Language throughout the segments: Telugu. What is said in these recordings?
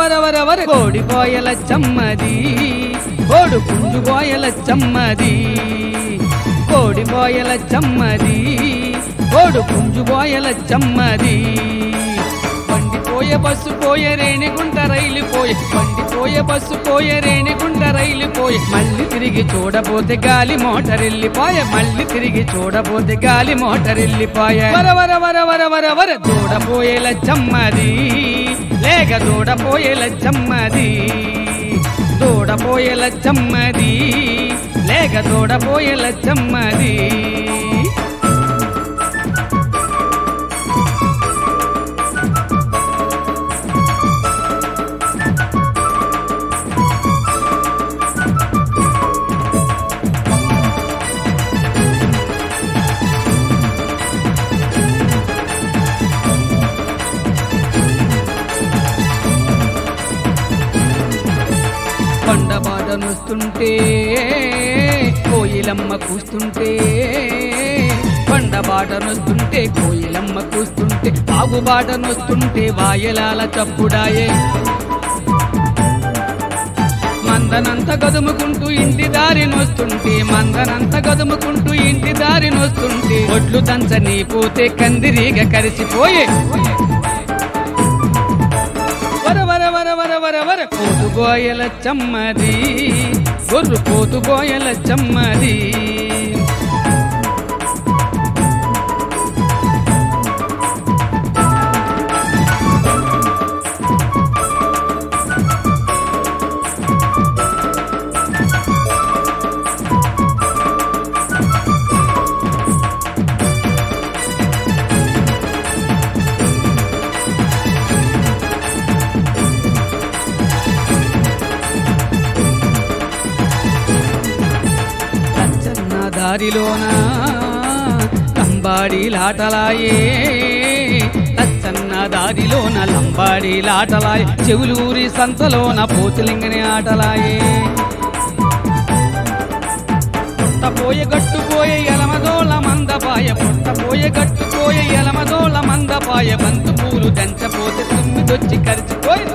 వర వర వర కోడి పోయల చమ్మది కోడు పుంజు పోయల చమ్మది కోడి పోయల చమ్మది కోడు పుంజు పోయల చమ్మది పండిపోయే బస్సు పోయే రేణిగుంట రైలు పోయే పండిపోయే బస్సు పోయే రేణిగుంట రైలు పోయే మళ్ళీ తిరిగి చూడబోతే గాలి మోటార్ వెళ్ళిపోయే మళ్ళీ తిరిగి చూడబోతే గాలి మోటార్ వెళ్ళిపోయే వర వర వర వర వర వర దూడపోయేల చమ్మది లేక దూడపోయేల చమ్మది దూడపోయేల చమ్మది లేక దూడపోయేల చమ్మది కొండబాట నొస్తుంటే కోయిలమ్మ కూస్తుంటే కొండబాట నొస్తుంటే కోయిలమ్మ కూస్తుంటే ఆగుబాట నొస్తుంటే వాయలాల చప్పుడాయే మందనంత గదుముకుంటూ ఇంటి దారి నొస్తుంటే మందనంత గదుముకుంటూ ఇంటి దారి నొస్తుంటే ఒడ్లు దంచని పోతే కందిరీగ కరిసిపోయే వర వర వర వర వర వర పోతు గోయల చమ్మది గొర్రు పోతు గోయల చమ్మది లచ్చన్న దారిలోన లంబాడి లాటలాయే లచ్చన్న దారిలోన లంబాడి లాటలాయే చెవులూరి సంతలోన పోతులింగని ఆటలాయే పుట్టపోయే గట్టుపోయే ఎలమదోళ మందపాయ పుట్టపోయే గట్టుపోయే ఎలమదోళ మందపాయ బంతు పూలు దంచపోతే తుమ్మిదొచ్చి కరిచిపోయి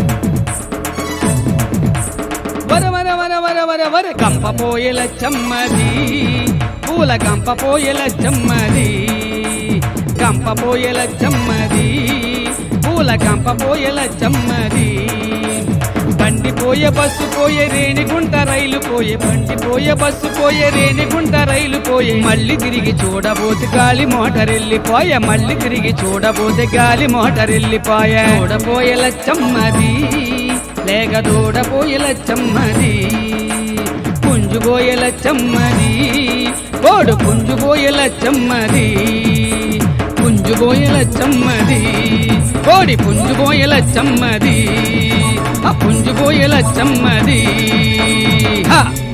వర వర వర వర వర వర కంప పోయల చమ్మది పూల కంప పోయల చమ్మది కంప పోయల చమ్మది పూల కంప పోయల చమ్మది బండి పోయే బస్సు పోయే రేణిగుంట రైలు పోయే బండి పోయే బస్సు పోయే రేణిగుంట రైలు పోయే మళ్ళీ తిరిగి చూడబోతే గాలి మోటార్ వెళ్ళిపోయే మళ్ళీ తిరిగి చూడబోతే గాలి మోటార్ వెళ్ళిపోయే చూడపోయేల చమ్మది లేక దూడపోయేల చమ్మది పుంజుబోయేల చమ్మది కోడు పుంజుబోయేల చమ్మది పుంజుబోయేల చమ్మది కోడి పుంజుబోయేల చమ్మది ఆ పుంజుబోయేల చమ్మది హా